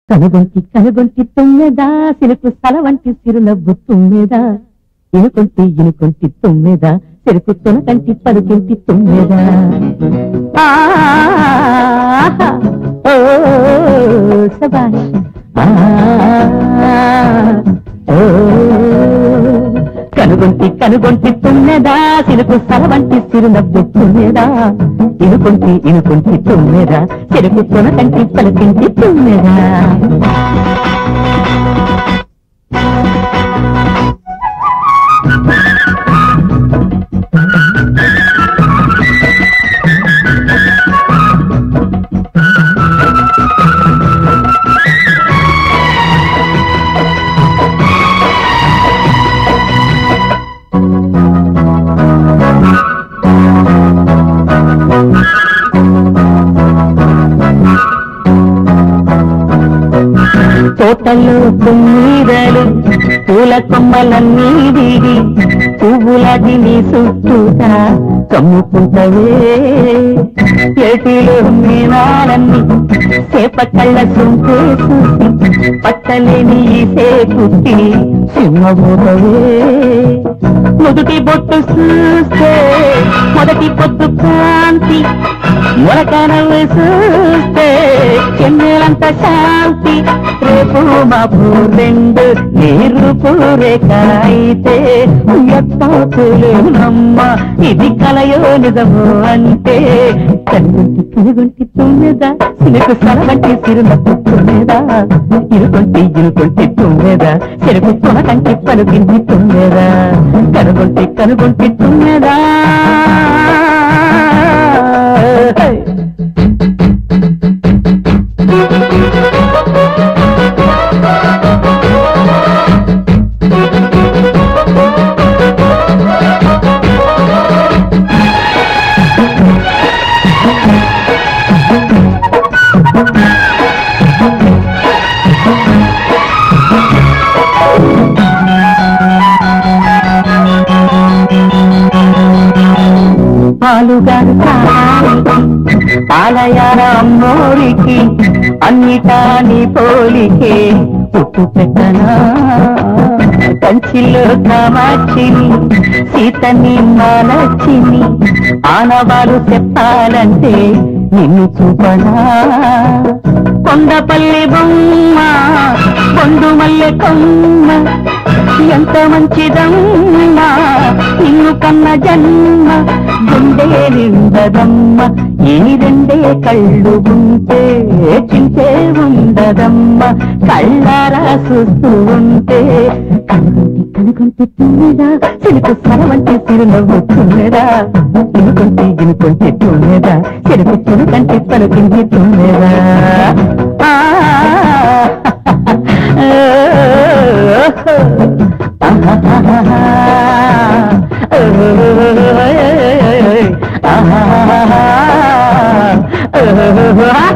కనుగొంటి కనుగొంటి తుమ్మెదా సిరుకు సల వంటి సిరునవ్వు తుమ్మెదా ఇనుకొంటి ఇనుకొంటి తుమ్మెదా చెరుకు తొనకంటి పలుకింటి తుమ్మెదా ఆహా, ఓ శబాష్ ఆ, ఓ కనుగొంటి కనుగొంటి తుమ్మెదా సిరుకు సల వంటి సిరునవ్వు తుమ్మెదా ఇనుకొంటి ఇనుకొంటి తుమ్మెదా చెరుకు తొనకంటి పలుకింటి తుమ్మెదా తోటలో తుమ్మిదలు పూల కొమ్మలన్నీ దిగి పువ్వులాది నీ చుట్టూతా కమ్ముకుంటవే ఏటిలో మీనాలన్నీ చేప కళ్ళ సొంపే చూసి పట్టలేని ఈ సేపుట్టి సింహమోదవే మొదటి బొట్టు చూస్తే మొదటి పొద్దు కాంతి మొలకనవ్వు చూస్తే చెన్నెలంత శాంతి రేపు మాపు రెండు నీరు పూరేకాయితే ఎత్తలేనమ్మ ఇది కలయో నిజము అంటే కనుగొంటి కనుగొంటి తుమ్మెదా సినుకు సలవంటి సిరునప్పు తుమ్మెదా ఇరుకొంటి ఇరుకొంటి తుమ్మెదా చెరుకు తొనకంటి పలుకింది తుమ్మెదా కనుగొంటి కనుగొంటి తుమ్మెదా హై! పాలుగారు పాలయార అమ్మోరికి అన్నిటా నీ పోలికే పుట్టు పెట్టనా కంచిలో కామాక్షిని సీతని మాలచ్చిని ఆనవాలు చెప్పాలంటే నిన్ను చూపనా కొండపల్లి బొమ్మ కొండు మల్లె కొమ్మ ఎంత మంచిదమ్మా నిన్ను కన్న జన్మ గుండె నిండదమ్మ ఈ రెండే కళ్ళు ఉంటే చింతే ఉండదమ్మ కళ్ళారా చూస్తూ ఉంటే కనుగొంటి కనుగొంటి తుమ్మెదా చిలుకు స్వరవంటి చిరునవ్వు తుమ్మెదా ఇనుకొంటి ఇనుకొంటి తుమ్మెదా చెరుకు తునుకంటి పలుకింది తుమ్మెదా ఆ ఆహా